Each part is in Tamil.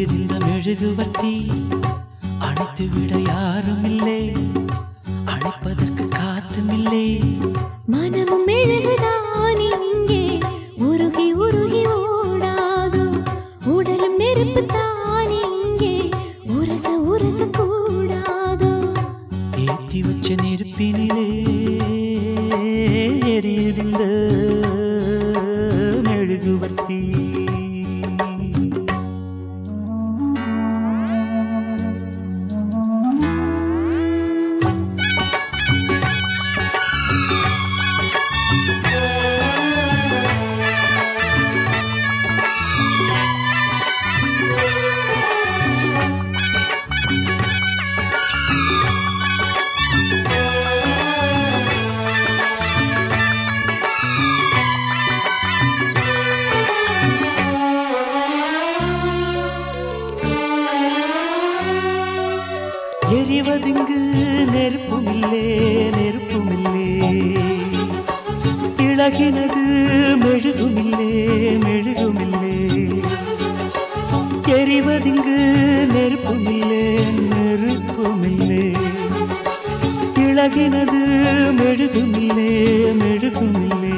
எரியுது இந்த மெழுகுவர்த்தி அணைத்து விட யாரும் இல்லை அணைப்பதற்கு காத்தும் இல்லை மனமும் மெழுகுதான் இங்கே உருகி உருகி ஓடாதோ உடலும் நெருப்பு தான் இங்கே உரச உரச கூடாதோ ஏற்றி வச்ச நெருப்பினிலே எரியுது இந்த மெழுகுவர்த்தி எரிவதுங்கு நெருப்புமில்லே நெருப்புமில்லே இழகினது மெழுகுமில்லே மெழுகுமில்லே எரிவதிங்கு நெருப்புமில்லே நெருப்புமில்லே இழகினது மெழுகுமில்லே மெழுகுமில்லே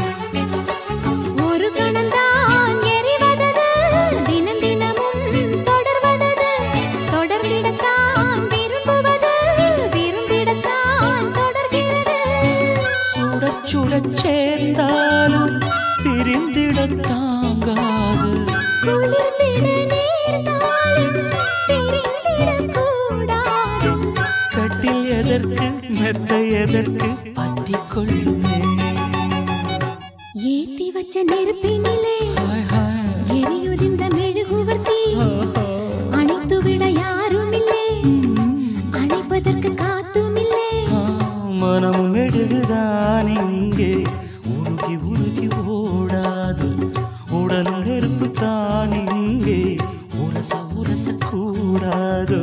ஒரு கணந்தான் எரிவதது தினம் தினமும் தொடர்வதது தொடர்ந்திடத்தான் விரும்புவது விரும்பிடத்தான் தொடர்கிறது சுடச் சுடச் சேர்ந்தாலும் பிரிந்திடத் தாங்காது குளிர்ந்திட நேர்ந்தாலும் பிரிந்திடக்கூடாது கட்டில் எதற்கு மெத்த எதற்கு பத்திக் கொள்ளுமே ஏத்தி வச்ச நெருப்பினிலே ஹாய் ஹாய் எரியுதிந்த மெழுகுவர்த்தி அணைத்து விட யாரும் இல்லை அணைப்பதற்கு காத்தும் இல்லை ஆ, மனம் மெழுகுதான் இங்கே உருகி உருகி ஓடாது உடல் நெருப்பு தான் இங்கே உரச உரச கூடாது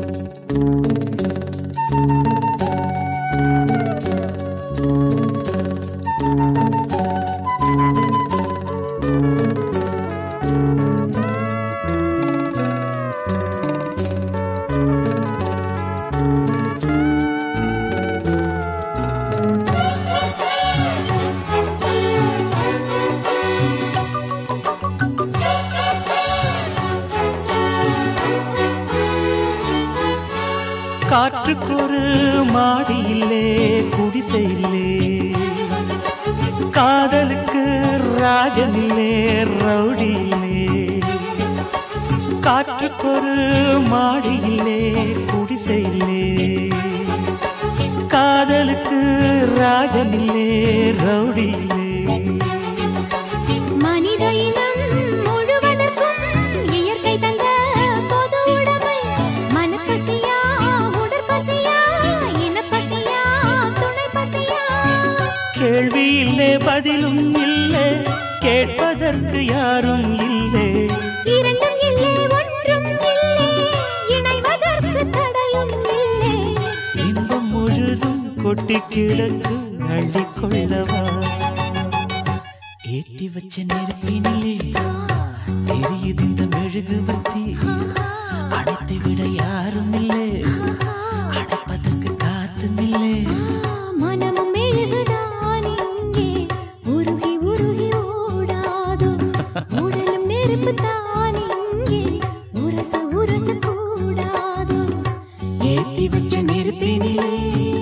காற்றுக்கொரு மாடி இல்லே குடிசை இல்லே காதலுக்கு ராஜன் இல்லே ரவுடி இல்லே காற்றுக்கொரு மாடி இல்லே குடிசை இல்லே காதலுக்கு ராஜன் இல்லே ரவுடி இல்லே மனித இனம் முழுவதற்கும் இயற்கை தந்த பொது உடைமை மனப்பசியா உடற்பசியா இனப்பசியா துணை பசியா கேள்வி இல்லே பதிலும் இல்லை கேட்பதற்கு யாரும் இல்லை இரண்டும் இல்லை ஒன்றும் இல்லை இணைவதற்கு தடையும் இல்லை இன்பம் முழுதும் கொட்டி கிடக்கு அள்ளிக்கொள்ளவா ஏத்தி வச்ச நெருப்பினிலே எரியுது இந்த மெழுகுவர்த்தி அணைத்து விட யாரும் இல்லை அடைப்பதற்கு காத்தும் இல்லை மனமும் மெழுகுதான் இங்கே உருகி உருகி ஓடாதோ உடலும் நெருப்பு தான் இங்கே உரச உரச கூடாதோ ஏத்தி வச்ச நெருப்பினிலே